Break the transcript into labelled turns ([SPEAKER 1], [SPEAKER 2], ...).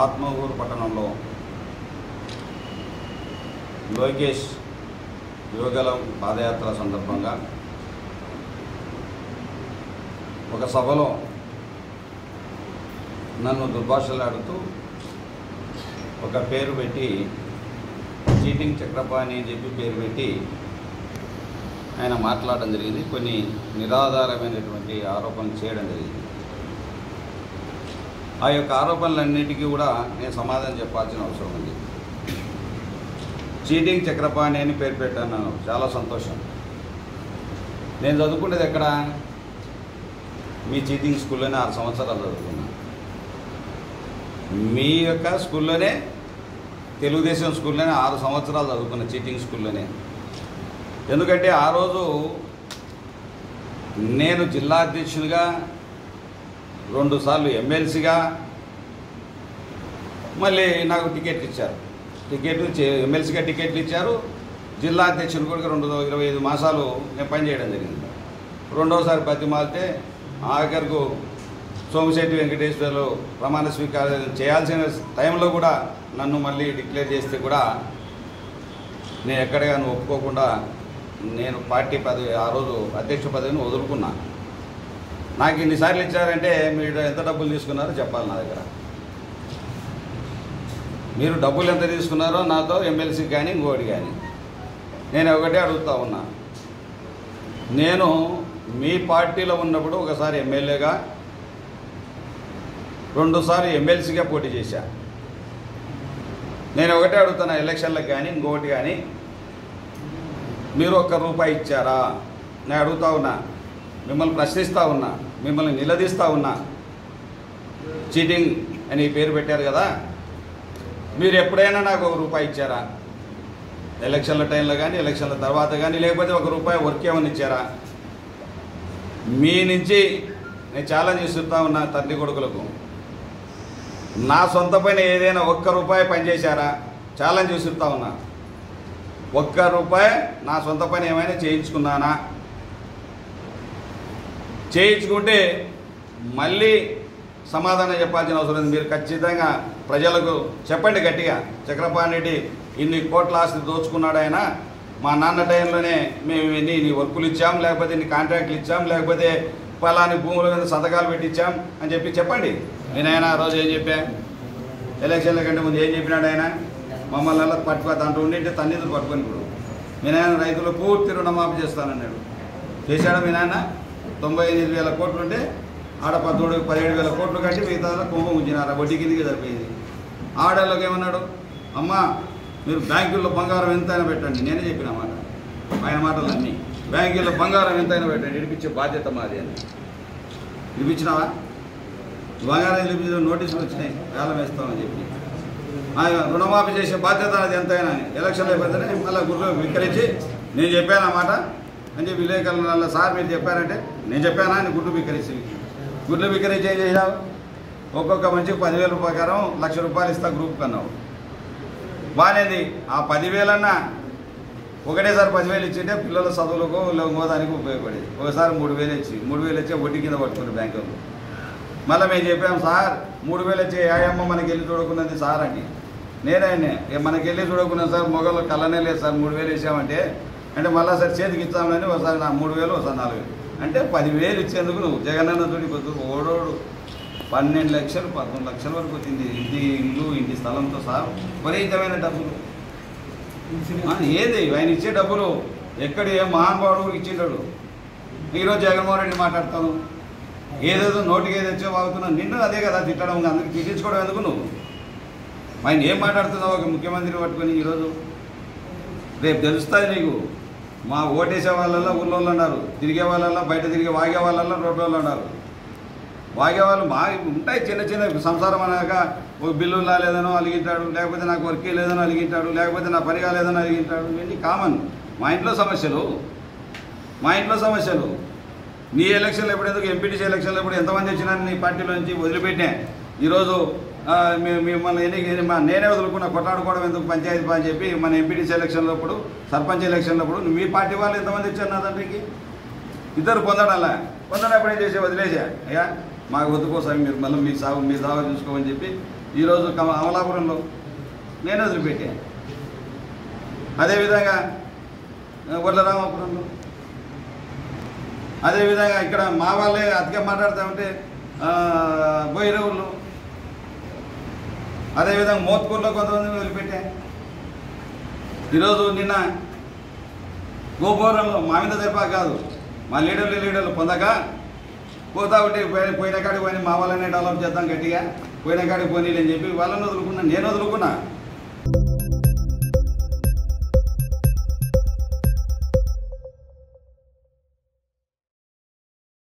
[SPEAKER 1] ఆత్మగూరు పట్టణంలో లోకేష్ యువగలం పాదయాత్ర సందర్భంగా ఒక సభలో నన్ను దుర్భాషలాడుతూ ఒక పేరు పెట్టి చీటింగ్ చక్రపాణి అని చెప్పి పేరు పెట్టి ఆయన మాట్లాడడం జరిగింది కొన్ని నిరాధారమైనటువంటి ఆరోపణలు చేయడం జరిగింది ఆ యొక్క ఆరోపణలన్నిటికీ కూడా నేను సమాధానం చెప్పాల్సిన అవసరం ఉంది చీటింగ్ చక్రపాణి అని పేరు పెట్టాను చాలా సంతోషం నేను చదువుకునేది ఎక్కడ మీ చీటింగ్ స్కూల్లోనే ఆరు సంవత్సరాలు చదువుకున్నా మీ యొక్క స్కూల్లోనే తెలుగుదేశం స్కూల్లోనే ఆరు సంవత్సరాలు చదువుకున్న చీటింగ్ స్కూల్లోనే ఎందుకంటే ఆ రోజు నేను జిల్లా అధ్యక్షునిగా రెండుసార్లు ఎమ్మెల్సీగా మళ్ళీ నాకు టికెట్లు ఇచ్చారు టికెట్లు చే- ఎమ్మెల్సీగా టికెట్లు ఇచ్చారు జిల్లా అధ్యక్షుని కూడా రెండు ఇరవై ఐదు మాసాలు నేను పనిచేయడం జరిగింది రెండోసారి బతిమాలితే ఆఖరుకు సోమిశెట్టి వెంకటేశ్వర్లు ప్రమాణ స్వీకారం చేయాల్సిన టైంలో కూడా నన్ను మళ్ళీ డిక్లేర్ చేస్తే కూడా నేను ఎక్కడగాను ఒప్పుకోకుండా నేను పార్టీ పదవి ఆ రోజు అధ్యక్ష పదవిని వదులుకున్నా నాకు ఇన్నిసార్లు ఇచ్చారంటే మీరు ఎంత డబ్బులు తీసుకున్నారో చెప్పాలి నా దగ్గర మీరు డబ్బులు ఎంత తీసుకున్నారో నాతో ఎమ్మెల్సీ కానీ ఇంకోటి కానీ నేను ఒకటే అడుగుతా ఉన్నా నేను మీ పార్టీలో ఉన్నప్పుడు ఒకసారి ఎమ్మెల్యేగా రెండుసార్లు ఎమ్మెల్సీగా పోటీ చేశా నేను ఒకటే అడుగుతున్నా ఎలక్షన్లకు కానీ ఇంకొకటి కానీ మీరు ఒక్క రూపాయి ఇచ్చారా నేను అడుగుతా ఉన్నా మిమ్మల్ని ప్రశ్నిస్తూ ఉన్నా మిమ్మల్ని నిలదీస్తూ ఉన్నా చీటింగ్ అని పేరు పెట్టారు కదా మీరు ఎప్పుడైనా నాకు ఒక రూపాయి ఇచ్చారా ఎలక్షన్ల టైంలో కానీ ఎలక్షన్ల తర్వాత కానీ లేకపోతే ఒక రూపాయి వర్క్ ఏమని ఇచ్చారా మీ నుంచి నేను ఛాలెంజ్ ఇస్తుతా ఉన్నా తండ్రి కొడుకులకు నా సొంత పని ఏదైనా ఒక్క రూపాయి పనిచేశారా ఛాలెంజ్ ఇస్తుతా ఉన్నా ఒక్క రూపాయి నా సొంత పని ఏమైనా చేయించుకున్నానా చేయించుకుంటే మళ్ళీ సమాధానం చెప్పాల్సిన అవసరం ఉంది మీరు ఖచ్చితంగా ప్రజలకు చెప్పండి గట్టిగా చక్రపాణి రెడ్డి ఇన్ని కోట్ల ఆస్తి దోచుకున్నాడు ఆయన మా నాన్న టైంలోనే మేము ఇన్ని ఇన్ని వర్కులు ఇచ్చాం లేకపోతే ఇన్ని కాంట్రాక్ట్లు ఇచ్చాం లేకపోతే పలాని భూముల మీద సంతకాలు పెట్టించాం అని చెప్పి చెప్పండి నేను ఆయన ఆ రోజు ఏం చెప్పా ఎలక్షన్ల కంటే ముందు ఏం చెప్పినాడు ఆయన మమ్మల్ని అలా పట్టుకో దాంట్లో ఉండింటే తన్నిధులు పట్టుకొని ఇప్పుడు మీ నాయన రైతులు పూర్తి రుణమాఫీ చేస్తానన్నాడు చేశాడా మీ నాయన తొంభై ఎనిమిది వేల కోట్లు ఉంటే ఆడ పదమూడు పదిహేడు వేల కోట్లు కట్టి మిగతా కుంభం ఉంచినారు ఆ వడ్డీ కిందికి సరిపోయింది ఆడవాళ్ళకి ఏమన్నాడు అమ్మా మీరు బ్యాంకుల్లో బంగారం ఎంతైనా పెట్టండి నేనే చెప్పిన మాట ఆయన మాటలు అన్నీ బ్యాంకుల్లో బంగారం ఎంతైనా పెట్టండి ఇడిపించే బాధ్యత మాది అని ఇడిపించినావా బంగారం ఇడిపించిన నోటీసులు వచ్చినాయి వేలం వేస్తామని చెప్పి ఆయన రుణమాఫీ చేసే బాధ్యత అది ఎంతైనా అని ఎలక్షన్లు అయిపోతేనే మళ్ళీ గుర్రు విక్కరించి నేను చెప్పాను అన్నమాట అని చెప్పి విలేకరుల సార్ మీరు చెప్పారంటే నేను చెప్పానా అని గుడ్లు విక్కరించి గుడ్లు విక్కరించి ఏం చేసావు ఒక్కొక్క మంచికి పదివేల రూపాయకారం లక్ష రూపాయలు ఇస్తా గ్రూప్ అన్నావు బాగానేది ఆ పదివేలన్నా ఒకటేసారి పదివేలు ఇచ్చింటే పిల్లల చదువులకు మోదానికి ఉపయోగపడేది ఒకసారి మూడు వేలు ఇచ్చి మూడు వేలు ఇచ్చి వడ్డీ కింద పట్టుకుని బ్యాంకులో మళ్ళీ మేము చెప్పాం సార్ మూడు వేలు వచ్చే యాయమ్మ మనకి వెళ్ళి చూడకున్నది సార్ అని నేనే మనకి వెళ్ళి చూడకున్నది సార్ మొగలు కళ్ళనే లేదు సార్ మూడు వేలు వేసామంటే అంటే మళ్ళీ సార్ చేతికి ఇచ్చామని ఒకసారి నా మూడు వేలు ఒకసారి నాలుగు వేలు అంటే పదివేలు ఇచ్చేందుకు నువ్వు జగనన్న తోటి కొద్దు ఓడోడు పన్నెండు లక్షలు పదకొండు లక్షల వరకు వచ్చింది ఇంటి ఇల్లు ఇంటి స్థలంతో సహా విపరీతమైన డబ్బులు ఆ, ఏది ఆయన ఇచ్చే డబ్బులు ఎక్కడ ఏ మహానుభావుడు ఇచ్చిండాడు ఈరోజు జగన్మోహన్ రెడ్డి మాట్లాడతాను ఏదేదో నోటికి ఏది వచ్చో వాగుతున్నావు నిన్ను అదే కదా తిట్టడం అందరికి తిట్టించుకోవడం ఎందుకు నువ్వు ఆయన ఏం మాట్లాడుతున్నావు ఒక ముఖ్యమంత్రిని పట్టుకొని ఈరోజు రేపు తెలుస్తుంది నీకు మా ఓటేసే వాళ్ళల్లో ఊళ్ళో ఉన్నారు తిరిగే వాళ్ళల్లో బయట తిరిగే వాగే వాళ్ళల్లో రోడ్లలో ఉన్నారు వాగే వాళ్ళు మా ఉంటాయి చిన్న చిన్న సంసారం అనగా ఒక బిల్లు రాలేదనో అలిగింటాడు లేకపోతే నాకు వర్క్ లేదనో అలిగింటాడు లేకపోతే నా పని కాలేదనో అలిగింటాడు ఇవన్నీ కామన్ మా ఇంట్లో సమస్యలు మా ఇంట్లో సమస్యలు నీ ఎలక్షన్లో ఎప్పుడు ఎందుకు ఎంపీటీసీ ఎలక్షన్లో ఎప్పుడు ఎంతమంది వచ్చినా నీ పార్టీలో నుంచి వదిలిపెట్టినా ఈరోజు ఆ, మీ- మిమ్మల్ని ఎన్ని ఎన్ని- మా- నేనే వదులుకున్న కొట్లాడుకోవడం ఎందుకు పంచాయతీ పని చెప్పి మన ఎంపీటీసీ ఎలక్షన్లో అప్పుడు సర్పంచ్ ఎలక్షన్లో అప్పుడు మీ పార్టీ వాళ్ళు ఎంతమంది వచ్చారు నా తండ్రికి ఇద్దరు పొందడంలా పొందడం ఎప్పుడు ఏం చేసే వదిలేసా అయ్యా మాకు వద్దుకోసారి మీరు మళ్ళీ మీ సాగు మీ సాగు చూసుకోమని చెప్పి ఈరోజు కమ- అమలాపురంలో నేను వదిలిపెట్టాను అదేవిధంగా వడ్లరామాపురంలో అదేవిధంగా ఇక్కడ మా వాళ్ళే అతిగా మాట్లాడుతూ ఉంటే బొయ్యరవులు అదేవిధంగా మోత్కూరులో కొంతమంది వదిలిపెట్టా ఈరోజు నిన్న గోపురంలో మా మీద తప్ప కాదు మా లీడర్లు లీడర్లు పొందక పోతా ఉంటే పోయి- పోయిన కాడికి పోయి మా వాళ్ళనే డెవలప్ చేద్దాం గట్టిగా పోయిన కాడికి పోనీలు అని చెప్పి వాళ్ళని వదులుకున్నా నేను వదులుకున్నా